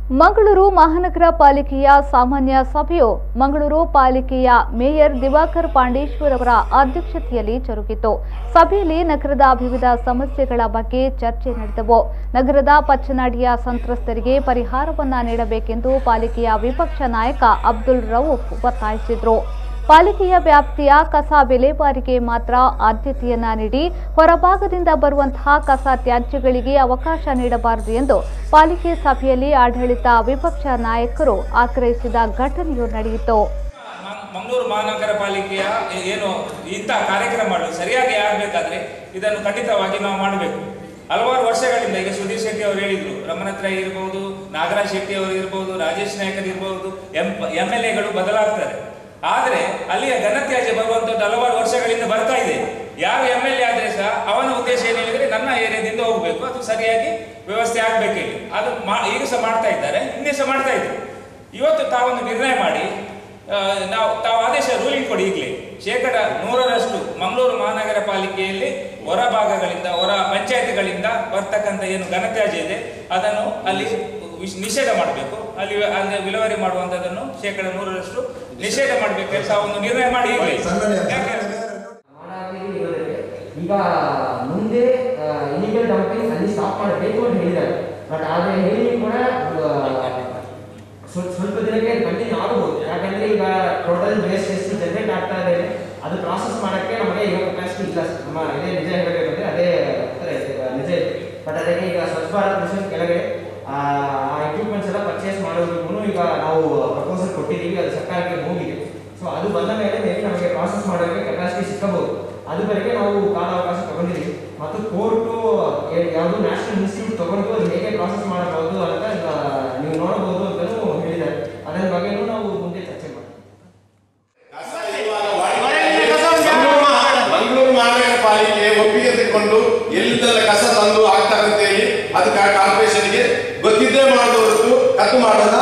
ಮಂಗಳೂರು ಮಹಾನಗರ ಪಾಲಿಕೆಯ ಸಾಮಾನ್ಯ ಸಭೆಯು ಮಂಗಳೂರು ಪಾಲಿಕೆಯ ಮೇಯರ್ ದಿವಾಕರ್ ಪಾಂಡೇಶ್ವರ್ ಅವರ ಅಧ್ಯಕ್ಷತೆಯಲ್ಲಿ ಜರುಗಿತು ಸಭೆಯಲ್ಲಿ ನಗರದ ವಿವಿಧ ಸಮಸ್ಯೆಗಳ ಬಗ್ಗೆ ಚರ್ಚೆ ನಡೆದವು ನಗರದ ಪಚ್ಚನಾಡಿಯ ಸಂತ್ರಸ್ತರಿಗೆ ಪರಿಹಾರವನ್ನ ನೀಡಬೇಕೆಂದು ಪಾಲಿಕೆಯ ವಿಪಕ್ಷ ನಾಯಕ ಅಬ್ದುಲ್ ರೌಫ್ ಒತ್ತಾಯಿಸಿದರು ಪಾಲಿಕೆಯ ವ್ಯಾಪ್ತಿಯ ಕಸ ವಿಲೇವಾರಿಗೆ ಮಾತ್ರ ಆದ್ಯತೆಯನ್ನ ನೀಡಿ ಹೊರಭಾಗದಿಂದ ಬರುವಂತಹ ಕಸ ತ್ಯಾಜ್ಯಗಳಿಗೆ ಅವಕಾಶ ನೀಡಬಾರದು ಎಂದು ಪಾಲಿಕೆ ಸಭೆಯಲ್ಲಿ ಆಡಳಿತ ವಿಪಕ್ಷ ನಾಯಕರು ಆಗ್ರಹಿಸಿದ ಘಟನೆಯು ನಡೆಯಿತು ಮ- ಮಂಗಳೂರು ಮಹಾನಗರ ಪಾಲಿಕೆಯ ಏನು ಇಂತಹ ಕಾರ್ಯಕ್ರಮಗಳು ಸರಿಯಾಗಿ ಆಗಬೇಕಾದ್ರೆ ಇದನ್ನು ಖಂಡಿತವಾಗಿ ನಾವು ಮಾಡಬೇಕು ಹಲವಾರು ವರ್ಷಗಳಿಂದ ಈಗ ಸುಧೀರ್ ಶೆಟ್ಟಿ ಅವರು ಹೇಳಿದ್ರು ರಮಣತ್ರ ಇರ್ಬೋದು ನಾಗರಾಜ್ ಶೆಟ್ಟಿ ಅವರು ಇರ್ಬೋದು ರಾಜೇಶ್ ನಾಯಕರ್ ಇರ್ಬೋದು ಎಂ ಎಂ ಎಲ್ ಎಗಳು ಬದಲಾಗ್ತಾರೆ ಆದರೆ ಅಲ್ಲಿಯ ಘನತ್ಯಾಜ್ಯ ಬರುವಂಥದ್ದು ಹಲವಾರು ವರ್ಷಗಳಿಂದ ಬರ್ತಾ ಇದೆ ಯಾವ ಎಂ ಎಲ್ ಎ ಆದ್ರೆ ಸಹ ಅವನ ಉದ್ದೇಶ ಏನು ಹೇಳಿದ್ರೆ ನನ್ನ ಏರಿಯಾದಿಂದ ಹೋಗಬೇಕು ಅದು ಸರಿಯಾಗಿ ವ್ಯವಸ್ಥೆ ಆಗ್ಬೇಕು ಇಲ್ಲಿ ಅದು ಮಾ ಈಗ ಸಹ ಮಾಡ್ತಾ ಇದ್ದಾರೆ ಹಿಂದೆ ಸಹ ಮಾಡ್ತಾ ಇದ್ರು ಇವತ್ತು ತಾವೊಂದು ನಿರ್ಣಯ ಮಾಡಿ ಆ, ನಾವು ತಾವು ಆದೇಶ ರೂಲಿಂಗ್ ಕೊಡಿ ಈಗಲೇ ಶೇಕಡ ನೂರರಷ್ಟು ಮಂಗಳೂರು ಮಹಾನಗರ ಪಾಲಿಕೆಯಲ್ಲಿ ಹೊರ ಭಾಗಗಳಿಂದ ಹೊರ ಪಂಚಾಯತ್ಗಳಿಂದ ಬರ್ತಕ್ಕಂಥ ಏನು ಘನತ್ಯಾಜ್ಯ ಇದೆ ಅದನ್ನು ಅಲ್ಲಿ ವಿಶ್- ನಿಷೇಧ ಮಾಡಬೇಕು ಅಲ್ಲಿ ಅಲ್ಲಿ ವಿಲೇವಾರಿ ಮಾಡುವಂಥದ್ದನ್ನು ಶೇಕಡ ನೂರರಷ್ಟು ನಿಷೇಧ ಮಾಡಬೇಕು ಅಂತ ಒಂದು ನಿರ್ಣಯ ಮಾಡಿ ಈಗಲೇ ಯಾಕೆ ಮಾಡಾಗಿದೆ ಇರೋದಕ್ಕೆ ಈಗ ಮುಂದೆ ಇಲಿಗಲ್ ಡಂಪಿಂಗ್ ಅಲ್ಲಿ ಸ್ಟಾಪ್ ಮಾಡಬೇಕು ಅಂತ ಹೇಳಿದ್ದಾರೆ ಬಟ್ ಆದರೆ ಹೇಳಿ ಕೂಡ ಆ, ಸ್ವಲ್ಪ ಸ್ವಲ್ಪ ದಿನಕ್ಕೆ ಕಂಟಿನ್ಯೂ ಆಗಬಹುದು ಯಾಕಂದ್ರೆ ಈಗ ಟೋಟಲ್ ವೇಸ್ಟ್ ಎಷ್ಟು ಜನರೇಟ್ ಆಗ್ತಾ ಇದೆ ಅದು ಪ್ರಾಸೆಸ್ ಮಾಡಕ್ಕೆ ನಮಗೆ ಈಗ ಕೆಪಾಸಿಟಿ ಇಲ್ಲ ನಮ್ಮ ಇದೇ ನಿಜ ಹೇಳಬೇಕಂದ್ರೆ ಅದೇ ಉತ್ತರ ಇದೆ, ಈಗ ನಿಜ ಇದೆ ಬಟ್ ಅದಕ್ಕೆ ಈಗ ಸ್ವಚ್ಛ ಭಾರತ್ ಮಿಷನ್ ಕೆಳಗಡೆ ಆ ಎಕ್ವಿಪ್ಮೆಂಟ್ಸ್ ಎಲ್ಲ ಪರ್ಚೇಸ್ ಮಾಡೋದಕ್ಕೂ ಈಗ ನಾವು ಪ್ರಪೋಸಲ್ ಕೊಟ್ಟಿದ್ದೀವಿ ಅದು ಸರ್ಕಾರಕ್ಕೆ ಹೋಗಿದೆ ಸೊ ಅದು ಬಂದ ಮೇಲೆ ಮೇಬಿ ನಮಗೆ ಪ್ರಾಸೆಸ್ ಮಾಡೋಕ್ಕೆ ಕೆಪಾಸಿಟಿ ಸಿಕ್ಕಬಹುದು ಅದುವರೆಗೆ ನಾವು ಕಾಲಾವಕಾಶ ತಗೊಂಡಿದ್ದೀವಿ ಮತ್ತು ಕೋರ್ಟು ಯಾವುದು ನ್ಯಾಷನಲ್ ಇನ್ಸ್ಟಿಟ್ಯೂಟ್ ತಗೊಂಡು ಅದು ಹೇಗೆ ಪ್ರಾಸೆಸ್ ಮಾಡಬಹುದು ಅಂತ ಈಗ ನೀವು ನೋಡಬಹುದು ಅಂತಲೂ ಹೇಳಿದ್ದಾರೆ ಅದರ ಬಗ್ಗೆನೂ ನಾವು ಮುಂದೆ ಚರ್ಚೆ ಮಾಡ್ತೀವಿ ಮಂಗಳೂರು ಮಹಾ- ಮಂಗಳೂರು ಮಹಾನಗರ ಪಾಲಿಕೆ ಒಪ್ಪಿಗೆ ತೆಗೆದುಕೊಂಡು ಎಲ್ಲಿಂದೆಲ್ಲ ಕಸ ತಂದು ಹಾಕ್ತಾರೆ ಅಂತ ಹೇಳಿ ಅದು ಕಾರ್ಪೊರೇಷನ್ಗೆ ಗೊತ್ತಿದ್ದೇ ಮಾಡೋದು ಹೊರತು ಕದ್ದು ಮಾಡೋದ